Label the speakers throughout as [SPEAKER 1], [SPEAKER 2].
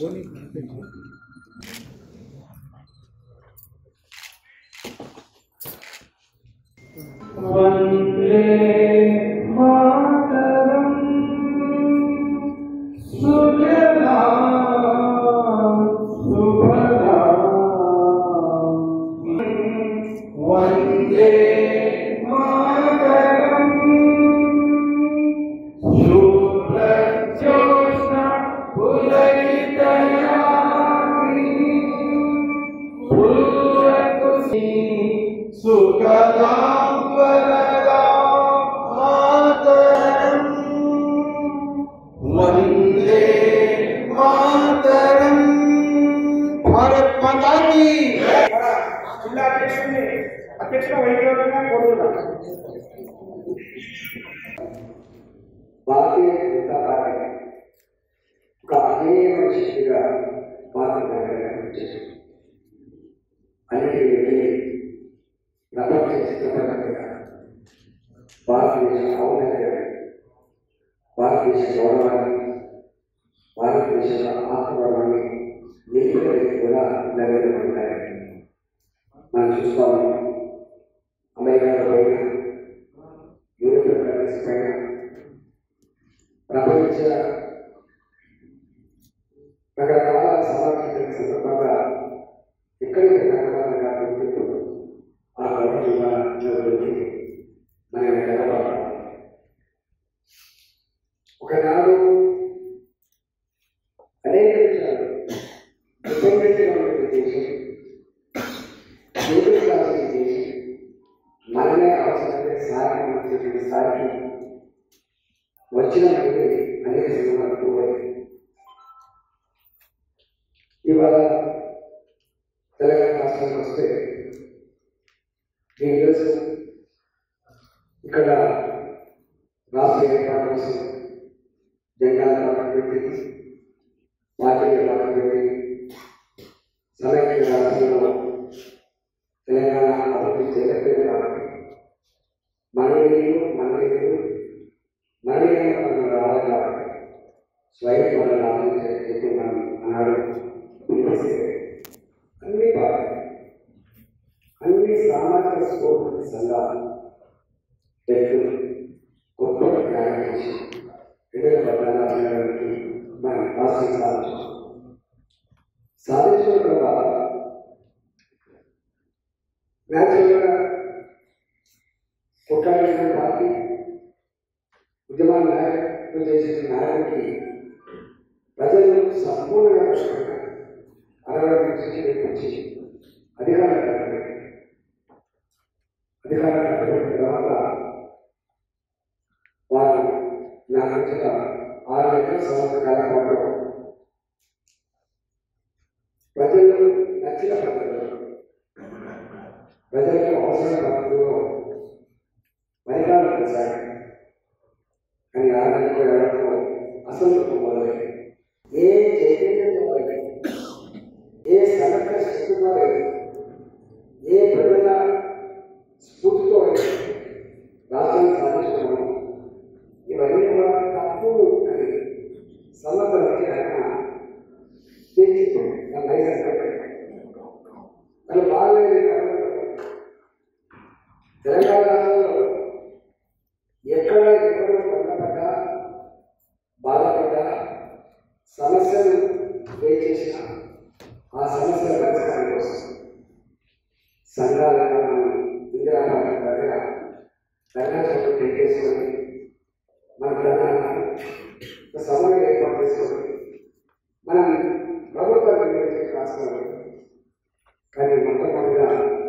[SPEAKER 1] వందే మాతరం సుజలాం సుఫలాం వందే మాతరం శుభ్రజ్యోత్స్న పులకితయామిని పుల్లకుసి సుఖదాం వరదాం మాతరం వందే మాతరం భారత్ మాతా key
[SPEAKER 2] జిల్లా అధ్యక్షుడిని అధ్యక్షుడు వైద్యులుగా కోరుతున్నాను
[SPEAKER 3] భారతీయ జనతా పార్టీ ఒక అజేయ శక్తిగా భారతదేశాన్ని అన్నిటి వెళ్ళి ప్రపంచ చిత్రపటంగా భారతదేశ ఔన్నత్యాన్ని భారతదేశ గౌరవాన్ని భారతదేశ ఆత్మగౌరవాన్ని నిలుపుదలకి కూడా నెరవేరబడతాయి మనం చూస్తాము అమెరికాలో పోయిన యూరోపియన్ కంట్రీస్ పైన ప్రపంచ రకరకాల సమావేశాల సందర్భంగా ఎక్కడికి రకరకాల గుర్తింపు ఆ గౌరవంగా నిలబడి మనం నిలబడాలి ఒకనాడు అనేక విషయాలు డిపెండెంట్గా ఉన్న దేశం చేతులు కాసిన దేశం మనమే అవసరమైన సాయం వచ్చేటువంటి స్థాయికి వచ్చిన మళ్ళీ అనేక సినిమాలు పోయాయి ఇవాళ తెలంగాణ రాష్ట్రానికి వస్తే మీకు తెలుసు ఇక్కడ రాష్ట్ర ఏర్పాటు కోసం జెండాల పక్కన పెట్టి పార్టీల పక్కన పెట్టి సమైక్య రాష్ట్రంలో తెలంగాణ అభివృద్ధి చేయలేదు కాబట్టి మన నీళ్ళు మన నీళ్ళు మనమే మనం రావాలి కాబట్టి స్వయం మన లాభం చెప్పి మనం అన్నాడు పిలిస్తే అన్ని బాగా అన్ని సామాజిక స్ఫూర్తి సంఘాలు వ్యక్తులు గొప్ప త్యాగం చేసి రెండు వేల పద్నాలుగు మనం రాష్ట్రం సాధించాం సాధించడం ద్వారా న్యాచురల్గా కొట్టాడిన పార్టీ ఉద్యమాన్ని నాయకత్వం చేసిన నాయకుడికి ప్రజలు సంపూర్ణంగా కష్టపడ్డారు అరవై నుంచి నేర్పించి అధికారం కట్టబెట్టారు అధికారం కట్టబెట్టిన తర్వాత వారు నా మధ్య ఆరు గంటల సంవత్సర కాలం పాటు ప్రజలు నచ్చిన పద్ధతిలో ప్రజలకు అవసరమైన పద్ధతిలో పరిపాలన కొనసాగారు కానీ ఆనందం ఎవరికో అసంతృప్తి మొదలైంది ఏ చైతన్యంతో మొదలైంది ఏ సమగ్ర శక్తితో లేదు ఏ ప్రజల స్ఫూర్తితో లేదు రాష్ట్రాన్ని సాధించడం ఇవన్నీ కూడా తప్పు అని సమర్థనకి ఆయన తీర్చిపోయింది దాని లైసెన్స్ అది బాగలేదు తెలంగాణ రాష్ట్రంలో ఎక్కడ ఎవరు పొందబడ్డా బాధపడ్డా సమస్యలు ఫేస్ చేసిన ఆ సమస్యల పరిష్కారం కోసం సంఘాలుగా మనం ఇందిరాబాద్ దగ్గర ధర్నా చట్టం పెట్టేసుకొని మన తెలంగాణ ఒక సభను ఏర్పాటు చేసుకొని మనం ప్రభుత్వాన్ని నిర్వహించే రాష్ట్రాలు కానీ మొట్టమొదటిగా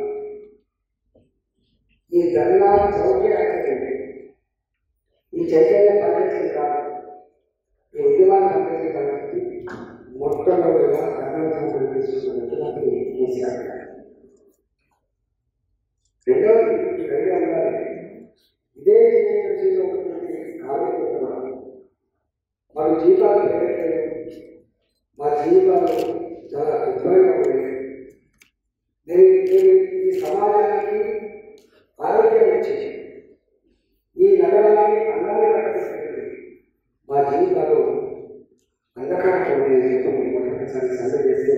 [SPEAKER 3] ఈ ధర్నా చౌక్య అంటే ఈ చైతన్య పరిస్థితి కాదు ఈ ఉద్యమాన్ని పంపించడానికి మొట్టమొదటిగా కర్ణాటక తీసుకున్నట్టు కేసీఆర్ గారు రెండవది ఇక్కడే ఉండాలి ఇదే జీవితంలో కార్మికులు మన జీవితాలు పెరగట్లేదు మా జీవితాలు చాలా ఇబ్బందిగా ఉన్నాయి నేను నేను ఈ సమాజానికి ఆరోగ్యం ఇచ్చేసి ఈ నగరాన్ని అందాన్ని కట్టిస్తుంది మా జీవితాలు అంధకారంతో చెప్పి కనిపించాలని సర్వే చేస్తే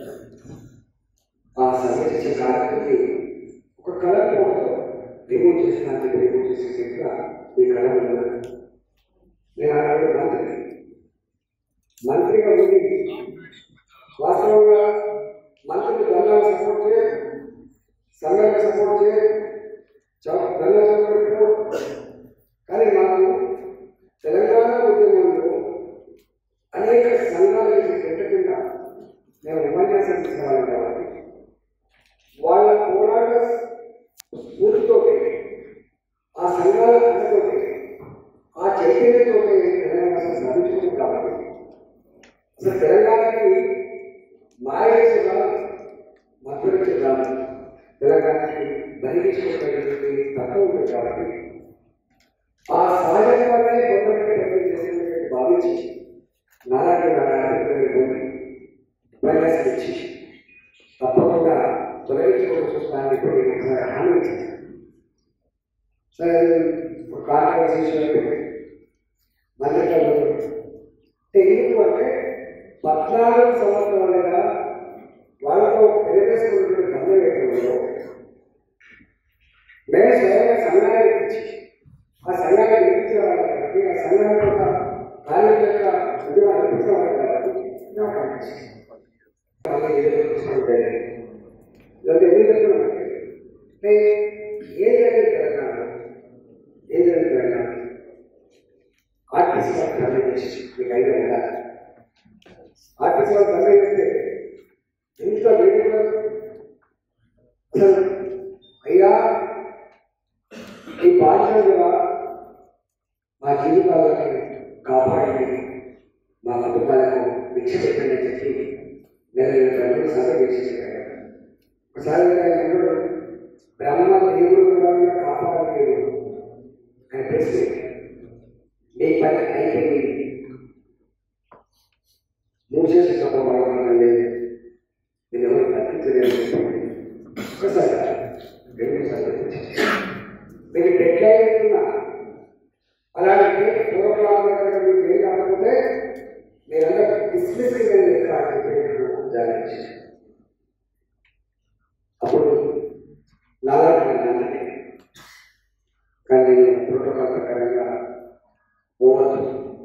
[SPEAKER 3] ఆ సర్వే చేసిన కార్యక్రమానికి ఒక కలర్ ఫోటో రిమూవ్ చేసిన రిమూవ్ చేసేట్టుగా ఈ కలర్ ఉన్నది నేను ఆనాడు మంత్రి మంత్రిగా ఉండి వాస్తవంగా మంత్రికి దండాలు సపోర్ట్ చేయరు సంఘాలకు సపోర్ట్ చేయరు చౌ- దండా చౌకట్లో కానీ మాకు తెలంగాణ ఉద్యమంలో అనేక సంఘాలు చెట్ట కింద మేము ఉపన్యాసం తీసుకోవాలి కాబట్టి వాళ్ళ పోరాట స్ఫూర్తితో ఆ సంఘాల అండతోటి ఆ చైతన్యంతో తెలంగాణ అసలు సాధించుకుంది కాబట్టి అసలు తెలంగాణకి మాయేసి కాదు మద్దతు కాదు తెలంగాణకి బలిగించుకోవడానికి తక్కువ ఉంటుంది కాబట్టి ఆ సహజంగానే గవర్నమెంట్ చేసేందుకు భావించి నాలాంటి నా కార్యక్రమం ప్రయాసం ఇచ్చి తప్పకుండా తొలగించుకోవడం చూస్తానని ఇప్పుడు నేను ఒకసారి హామీ ఇచ్చాను సరే ఒక కాంట్రవర్సీ మంత్రికలు అంటే ఎందుకు అంటే పద్నాలుగు సంవత్సరాలుగా వాళ్ళతో ఎదురేసుకుంటున్న గమ్యవేతంలో మేము స్వయంగా సంఘాన్ని ఇచ్చి ఆ సంఘాన్ని నిర్మించిన వాళ్ళు కాబట్టి ఆ సంఘాన్ని యొక్క కార్మిక యొక్క ఉద్యమాన్ని నిర్మించిన వాళ్ళు కాబట్టి మేము పంపించాం వాళ్ళని ఎదుర్కొంటే ఇదంతా ఎందుకు చెప్తున్నామంటే అంటే ఏం జరిగింది తెలంగాణ ఏం జరిగింది తెలంగాణ ఆర్టీసీ వాళ్ళు సర్వే చేసి మీకు ఐడియా ఉందా ఆర్టీసీ వాళ్ళు సర్వే చేస్తే ఎంత వేడిగా అసలు అయ్యా ఈ బాధ్యతగా మా జీవితాలను కాపాడండి మా కుటుంబాలకు భిక్ష పెట్టండి అని చెప్పి నేను రెండు సర్వే చేసి ఒకసారి ఆయన అన్నాడు, బ్రహ్మ దేవుడు కూడా కాపాడాలి దేవుడు అని ప్రశ్న మీ పని అయిపోయింది నువ్వు చేసే చెప్పబడడం లేదు నేను ఎవరు తప్పించలేదు ఒకసారి రెండు సార్లు మీకు డెడ్ అయినా అలాంటి పూర్వకాలంలో మీకు ఏం కాకపోతే మీరందరూ డిస్మిసింగ్ అని లెక్క జాగ్రత్త అప్పుడు నాలుగు నాన్నకి కానీ నేను ప్రోటోకాల్ ప్రకారంగా పోవద్దు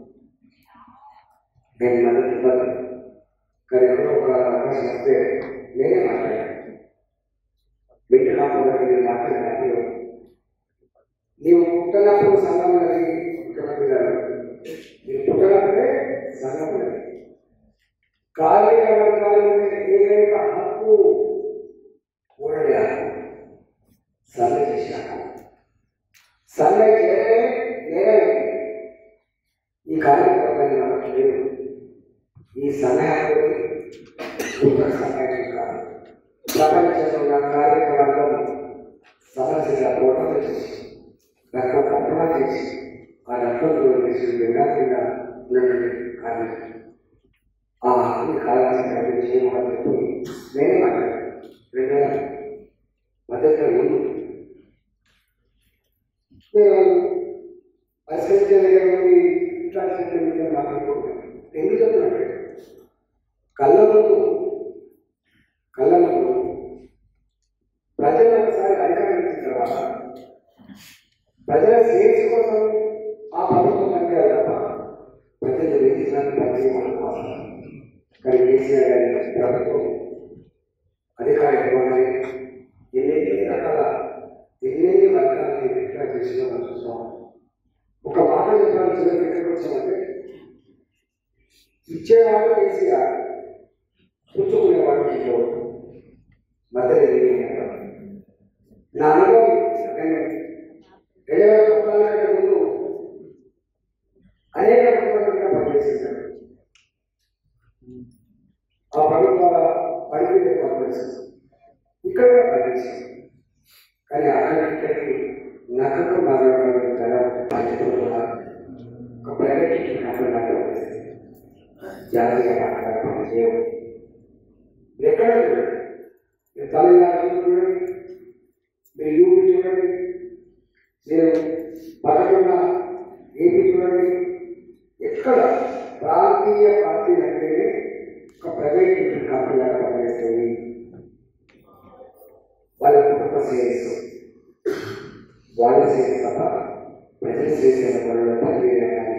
[SPEAKER 3] నేను మద్దతు ఇవ్వదు కానీ ఎప్పుడో ఒక అవకాశం వస్తే నేనే మాట్లాడాను బిడ్డ కాకుండా నేను మాట్లాడిన నీవు పుట్టనప్పుడు సంఘం ఉన్నది ముఖ్యమంత్రి గారు నీవు పుట్టనప్పుడే సంఘం ఉన్నది కార్మిక వర్గాల ఏకైక హక్కు ఊరడి హక్కు సమ్మె చేసిన హక్కు సమ్మె చేయడమే నేరం ఈ కార్మిక వర్గాన్ని మనకు లేదు ఈ సమ్మె హక్కు ఉత్తర సహాయం కాదు ప్రపంచంలో ఉన్న కార్మిక వర్గం సమస్యగా పోరాటం చేసి రక్తం కర్మ చేసి ఆ రక్తంలో వేసి విడాకుండా ఉన్నటువంటి కార్మికులు ఆ అన్ని కాలాన్ని చేయమని చెప్పి నేనే మాట్లాడాను రెండు వేల మధ్యలో ముందు నేను పరిశీలించే దగ్గర నుండి ఇట్లాంటి మాట్లాడుకుంటున్నాను ఎందుకు చెప్తున్నట్టు కళ్ళ ముందు కళ్ళ ముందు ప్రజలు ఒకసారి అధికారం ఇచ్చిన తర్వాత ప్రజల శ్రేయస్సు కోసం ఆ ప్రభుత్వం పనిచేయాలి తప్ప ప్రజలు వేధించడానికి పనిచేయమని అవసరం కానీ కేసీఆర్ గారి ప్రభుత్వం అధికారం ఇవ్వగానే ఎన్ని రకాల ఎన్ని వర్గాన్ని ఎట్లా చేసిందో మనం చూస్తాం ఒక మాట చెప్పాలని చివరికి ఎక్కడికి వచ్చామంటే ఇచ్చేవాడు కేసీఆర్ పుచ్చుకునేవాడు కేసీఆర్ మధ్యలో ఏమీ అంటారు. నా అనుభవం నేను రెండు వేల పద్నాలుగు కంటే ముందు అనేక ప్రభుత్వాలుగా పనిచేసింది ఆ ప్రభుత్వాల పనితీరు పనిచేసింది ఇక్కడ కూడా పనిచేసింది కానీ అక్కడికి ఇక్కడికి నగరం మాట్లాడడం కదా బాధ్యతలు ఒక ప్రైవేట్ కంపెనీ మాట్లాడుతుంది జాతీయ మాట్లాడడం చేయడం ఎక్కడ చూడండి మీరు తమిళనాడు చూడండి మీరు యూపీ చూడండి మీరు పక్కన ఏపీ చూడండి ఎక్కడ ప్రాంతీయ పార్టీలు అంటేనే ఒక ప్రజా ప్రైవేట్ కంపెనీ పనిచేస్తుంది వాళ్ళ కుటుంబ శ్రేయస్సు వాళ్ళ శ్రేయస్సు తప్ప ప్రజల శ్రేయస్సు పనులు తల్లి